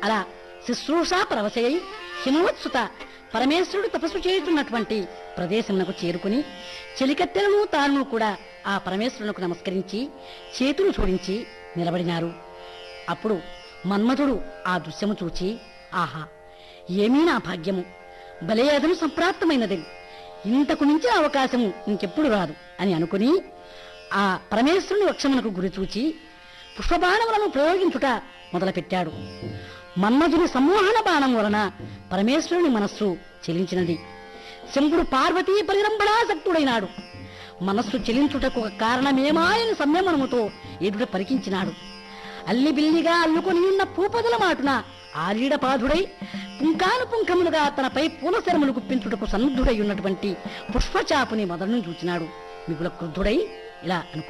అలా శుశ్రూష పరవశయై హిమవత్సుత పరమేశ్వరుడు తపస్సు చేయుతున్నటువంటి ప్రదేశమునకు చేరుకుని చెలికత్తెలను తాను కూడా ఆ పరమేశ్వరునకు నమస్కరించి చేతులు జోడించి నిలబడినారు అప్పుడు మన్మధుడు ఆ దృశ్యము చూచి ఆహా ఏమీ నా భాగ్యము భలే అదను సంప్రాప్తమైనది ఇంతకు మించిన అవకాశము ఇంకెప్పుడు రాదు అని అనుకుని ఆ పరమేశ్వరుని వక్షమునకు గురి చూచి పుష్పబాణములను ప్రయోగించుట మొదలుపెట్టాడు మన్మధుని సమ్మోహన బాణం వలన పరమేశ్వరుని మనస్సు చెలించినది శంభుడు పార్వతీ పరిరంభణాసక్తుడైనాడు మనస్సు చెలించుటకు ఒక కారణమేమాయని సంయమనముతో ఎదుట పరికించినాడు అల్లిబిల్లిగా అల్లుకొని ఉన్న పూపదల మాటున ఆరీడపాధుడై పుంకాను పుంకములుగా తనపై పూలశరములు గుప్పించుటకు సన్నద్ధుడై ఉన్నటువంటి పుష్పచాపుని మొదలను చూచినాడు మిగుల క్రుద్ధుడై ఇలా అనుకు